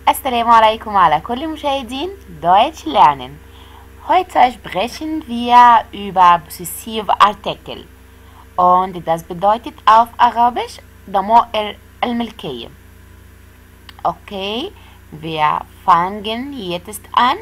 Assalamu alaikum على كل مشاهدين Deutsch lernen. Heute sprechen wir über possessive Artikel und das bedeutet auf Arabisch ضمائر الملكية. Okay, wir fangen jetzt an.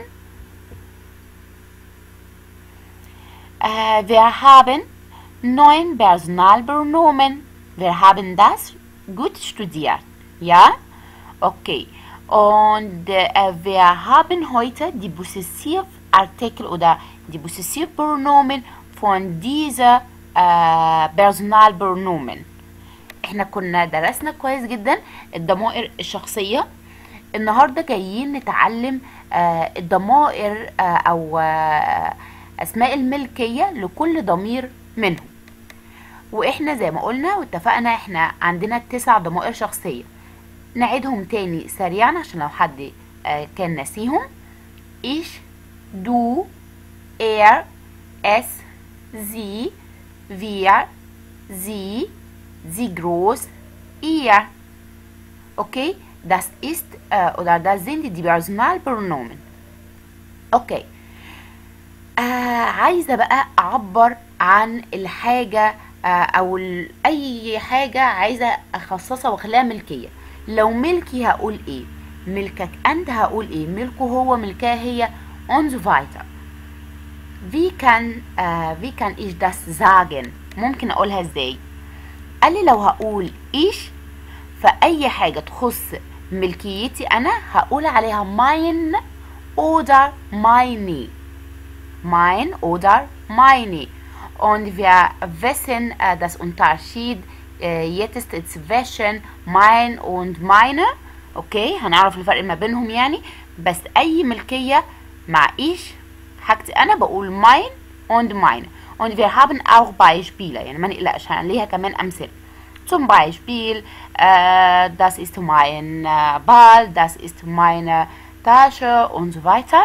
Äh, wir haben neun Personalpronomen. Wir haben das gut studiert. Ja? Okay. Und äh, wir haben heute die Possessivartikel oder die Possessivpronomen von dieser äh, Personalpronomen. احنا كنا درسنا كويس جدا الضمائر الشخصية النهاردة جايين نتعلم آه، الضمائر آه، او آه، اسماء الملكية لكل ضمير منهم واحنا زي ما قلنا واتفقنا احنا عندنا تسع ضمائر شخصية نعيدهم تاني سريعا عشان لو حد آه، كان ناسيهم ich du er es sie wir sie sie groß ihr okay das ist äh, oder das sind die Personalpronomen اوكي آه عايزه بقى اعبر عن الحاجه آه او ال- اي حاجه عايزه اخصصها واخليها ملكيه لو ملكي هقول ايه ملكك انت هقول ايه ملكه هو ملكها هي und so weiter wie kann äh, wie kann ich das sagen ممكن اقولها ازاي قال لي لو هقول ايش فاي حاجه تخص ملكيتي انا هقول عليها mine oder meine mein oder meine. Und wir wissen äh, das Unterschied äh, jetzt zwischen mein und meine. اوكي هنعرف الفرق ما بينهم يعني بس اي ملكية مع ايش حاجتي انا بقول mein und meine. Und wir haben auch Beispiele يعني ما نقلقش هنلاقيها كمان امثله Zum Beispiel, äh, das ist mein äh, Ball, das ist meine Tasche und so weiter.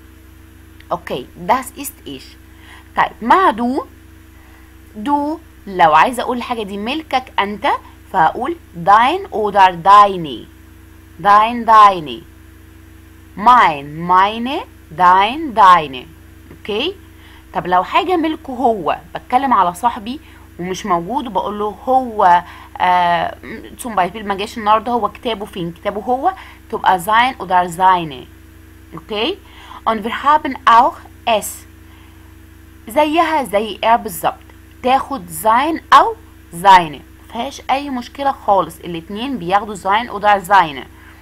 اوكي das ist ich طيب مع دو دو لو عايزه اقول الحاجه دي ملكك انت فهقول dein oder deine dein deine mein meine dein deine اوكي طب لو حاجه ملكه هو بتكلم على صاحبي ومش موجود وبقول له هو آه zum Beispiel ما جاش النهارده هو كتابه فين كتابه هو تبقى sein oder seine اوكي und wir haben auch es زيها زي er بالظبط تاخد sein او seine مفيهاش اي مشكله خالص الاتنين بياخدوا sein oder seine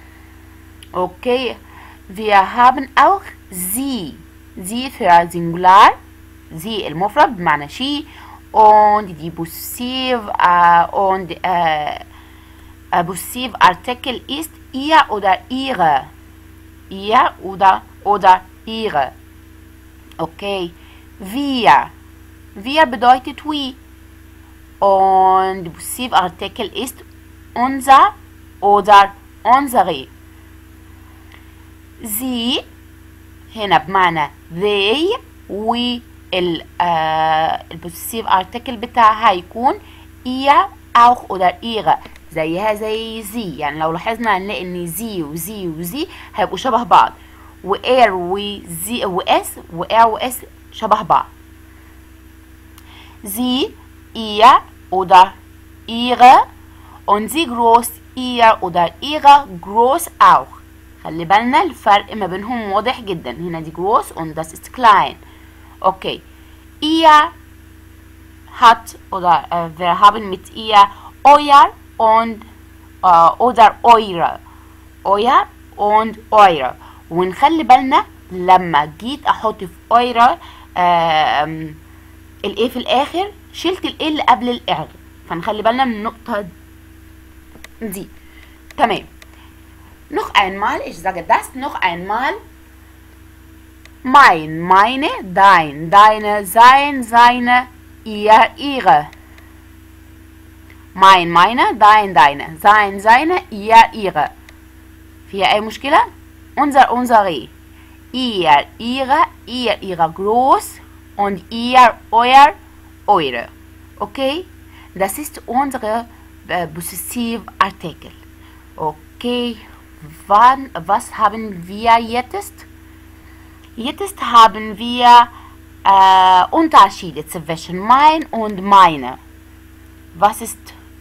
اوكي wir haben auch sie sie für Singular sie المفرد بمعنى she und die possessiv äh, und äh, äh, possessiv Artikel ist ihr oder ihre ihr oder oder ihre okay wir wir bedeutet we und die Possessivartikel ist unser oder unsere sie هنا بمعنى they و ال آه البوسيسيف ارتكل بتاعها هيكون ihr auch oder ihre زيها زي زي يعني لو لاحظنا هنلاقي ان زي وزي وزي هيبقوا شبه بعض واير وزي واس واير واس شبه بعض sie ihr oder ihre und sie groß ihr oder ihre groß auch خلي بالنا الفرق ما بينهم واضح جدا هنا دي groß und das ist klein okay ihr hat oder äh, wir haben mit ihr euer und äh, oder eure euer und eure ونخلي بالنا لما جيت احط في eure آم، الايه في الاخر شلت الايه اللي قبل الاعر فنخلي بالنا من النقطه دي تمام noch einmal ich sage das noch einmal mein meine dein deine sein seine ihr ihre mein meine dein deine sein seine ihr ihre فيها اي مشكله unser unsere ihr ihre ihr ihre groß und ihr euer eure okay das ist unsere äh, Possessivartikel okay wann, was haben wir jetzt? Jetzt haben wir äh, Unterschiede zwischen mein und meine. Was ist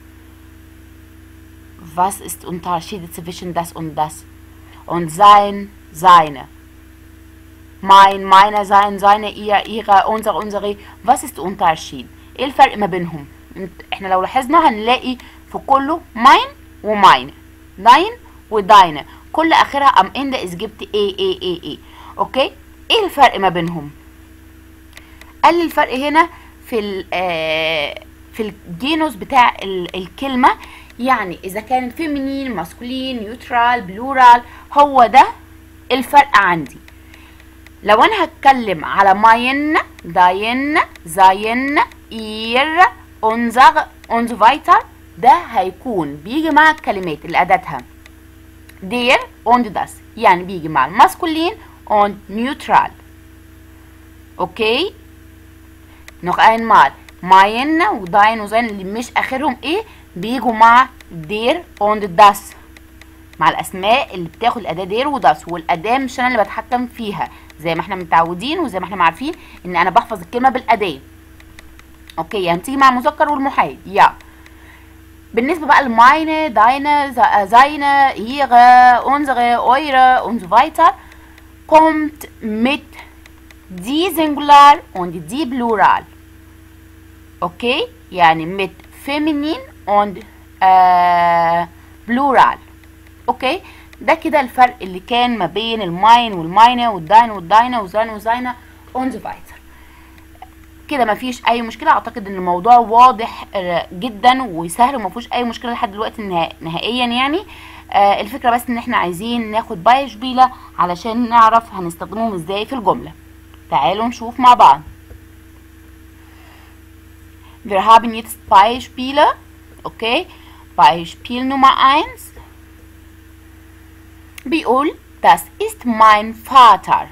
was ist Unterschiede zwischen das und das? Und sein, seine. Mein, meine, sein, seine, ihr, ihre, unser, unsere. Was ist der Unterschied؟ ايه الفرق ما بينهم؟ انت- احنا لو لاحظنا هنلاقي في كله ماين وماين داين وداينه كل اخرها ام اند از جبت ايه ايه ايه ايه اوكي ايه الفرق ما بينهم قال لي الفرق هنا في ال آه، في الجينوس بتاع ال- الكلمه يعني اذا كان فيمينين ماسكولين نيوترال بلورال هو ده الفرق عندي لو انا هتكلم على ماين داين زاين اير انزغ انز فايتر ده هيكون بيجي مع الكلمات اللي اداتها دير und das يعني بيجي مع الماسكولين und neutral اوكي noch einmal ماين وداين وزين اللي مش اخرهم ايه بيجوا مع دير und das مع الاسماء اللي بتاخد الاداه دير وداس والاداه مش انا اللي بتحكم فيها زي ما احنا متعودين وزي ما احنا عارفين ان انا بحفظ الكلمه بالاداه اوكي يعني تيجي مع المذكر والمحايد يا بالنسبه بقى لماينه داينه ز- زاينه ihre unsere eure und so weiter kommt mit die Singular und die Plural اوكي يعني mit feminine und äh, plural اوكي ده كده الفرق اللي كان ما بين الماين والماينه والداين والداينه وزاين وزاينه اون ذا فايتر كده ما فيش اي مشكله اعتقد ان الموضوع واضح آه، جدا وسهل وما فيهوش اي مشكله لحد دلوقتي نها- نهائيا يعني آه، الفكره بس ان احنا عايزين ناخد بايشبيله علشان نعرف هنستخدمهم ازاي في الجمله تعالوا نشوف مع بعض Wir haben jetzt Beispiele. Okay. Beispiel Nummer 1. بيقول das ist mein Vater.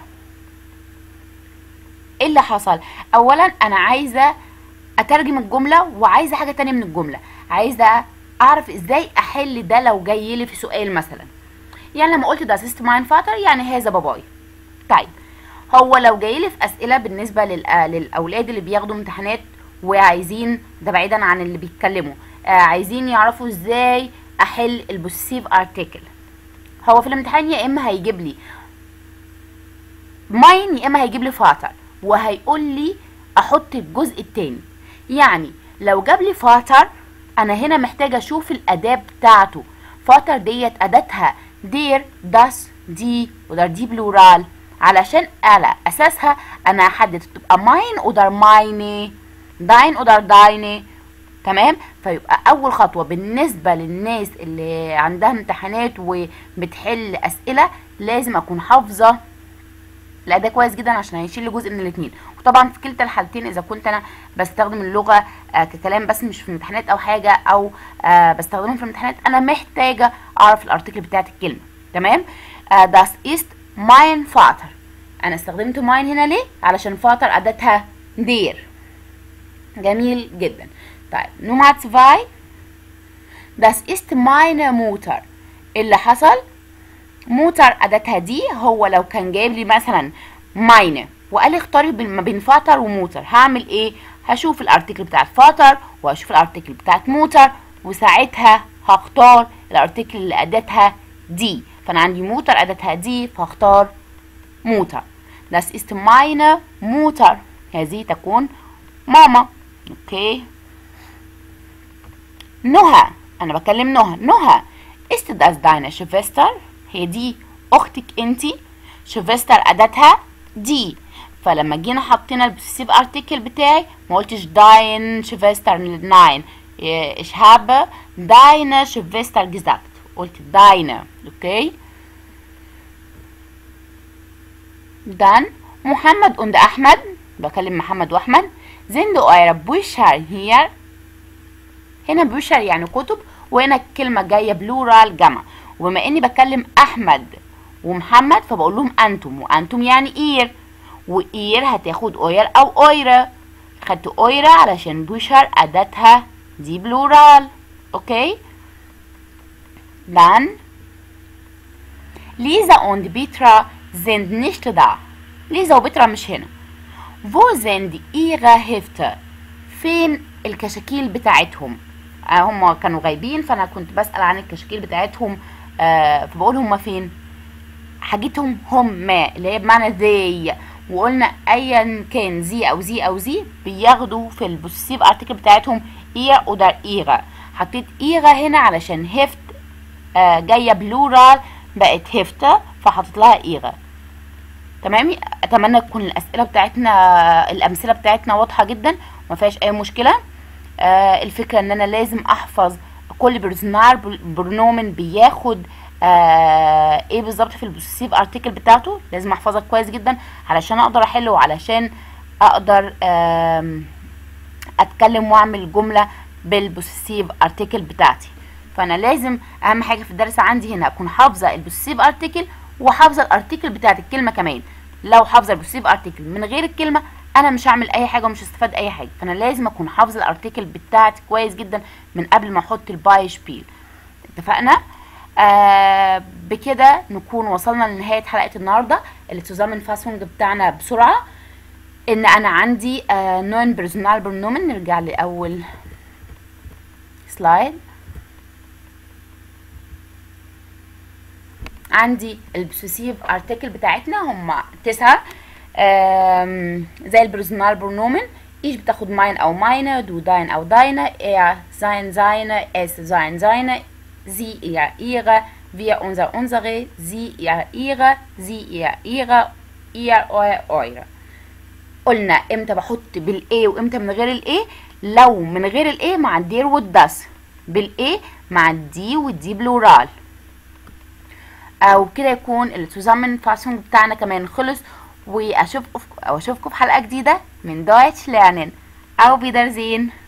ايه اللي حصل؟ اولا انا عايزه اترجم الجمله وعايزه حاجه تانية من الجمله عايزه اعرف ازاي احل ده لو جاي لي في سؤال مثلا يعني لما قلت das ist mein Vater يعني هذا باباي طيب هو لو جاي لي في اسئله بالنسبه للأ- للاولاد اللي بياخدوا امتحانات وعايزين ده بعيدا عن اللي بيتكلموا آه عايزين يعرفوا ازاي احل البوسيف ارتكل هو في الامتحان يا اما هيجيب لي ماين يا اما هيجيب لي فاتر وهيقول لي احط الجزء التاني يعني لو جاب لي فاتر انا هنا محتاجه اشوف الاداه بتاعته فاتر ديت اداتها دير داس دي ودار دي بلورال علشان على اساسها انا هحدد تبقى ماين ودار مايني داين ودار دايني تمام فيبقى اول خطوه بالنسبه للناس اللي عندها امتحانات وبتحل اسئله لازم اكون حافظه الاداء كويس جدا عشان هيشيل لي جزء من الاثنين وطبعا في كلتا الحالتين اذا كنت انا بستخدم اللغه آه ككلام بس مش في امتحانات او حاجه او آه بستخدمهم في الامتحانات انا محتاجه اعرف الارتكل بتاعت الكلمه تمام آه das ist mein Vater انا استخدمت mein هنا ليه علشان فاتر اداتها دير جميل جدا طيب نمرة 2 das ist meine Mutter اللي حصل موتر اداتها دي هو لو كان جايب لي مثلا ماينه وقال لي اختاري بين- ما بين فاتر وموتر هعمل ايه هشوف الارتكل بتاعت فاتر وهشوف الارتكل بتاعت موتر وساعتها هختار الارتكل اللي اداتها دي فانا عندي موتر اداتها دي فاختار موتر das ist meine Mutter هذه تكون ماما اوكي نهى انا بكلم نهى نهى ist das deine Schwester هي دي اختك انتي Schwester اداتها دي فلما جينا حطينا البسيب ارتكل بتاعي ما قلتش dein Schwester nein ich habe deine Schwester gesagt قلت deine اوكي dann محمد und احمد بكلم محمد واحمد sind eure Bücher hier هنا بيشر يعني كتب وهنا الكلمة جاية بلورال جمع وبما اني بكلم احمد ومحمد فبقول لهم انتم وانتم يعني اير واير هتاخد اوير او اويرة خدت اويرة علشان بيشر اداتها دي بلورال اوكي then Lisa und Petra sind nicht da ليزا وبترا مش هنا wo sind ihre Hefte فين الكشاكيل بتاعتهم آه هم كانوا غايبين فانا كنت بسأل عن الكشاكيل بتاعتهم آه فبقول هم فين حاجتهم هم ما اللي هي بمعنى زي وقلنا ايا كان زي او زي او زي بياخدوا في البوسيسيف ارتكل بتاعتهم اير oder ايغا حطيت ايغا هنا علشان هفت آه جايه بلورال بقت هفته فحطيت لها ايغا تمام اتمنى تكون الاسئله بتاعتنا الامثله بتاعتنا واضحه جدا وما فيهاش اي مشكله آه الفكره ان انا لازم احفظ كل برسونال برنومن بياخد آه ايه بالظبط في البوسيسيف ارتكل بتاعته لازم احفظها كويس جدا علشان اقدر احله وعلشان اقدر آم، اتكلم واعمل جمله بالبوسيسيف ارتكل بتاعتي فانا لازم اهم حاجه في الدرس عندي هنا اكون حافظه البوسيسيف ارتكل وحافظه الارتكل بتاعت الكلمه كمان لو حافظه البوسيسيف ارتكل من غير الكلمه انا مش هعمل اي حاجه ومش هستفاد اي حاجه فانا لازم اكون حافظه الارتكل بتاعتي كويس جدا من قبل ما احط الباي شبيل اتفقنا آه بكده نكون وصلنا لنهايه حلقه النهارده الالتزام الفاسونج بتاعنا بسرعه ان انا عندي آه نون بيرسونال برنومن نرجع لاول سلايد عندي البوسيسيف ارتكل بتاعتنا هم تسعة آم، زي البرسونال برنومن ايش بتاخد ماين او ماينه دو داين او داينه er sein seine es sein seine sie ihr ihre wir unser unsere sie ihr ihre sie ihr ihre ihr euer eure قلنا امتى بحط بالاي وامتى من غير الاي لو من غير الاي مع الدير والداس بالاي مع الدي والدي بلورال او كده يكون التزامن فاسونج بتاعنا كمان خلص واشوفكم او اشوفكم في حلقه جديده من دويتش ليرنين او بيدرزين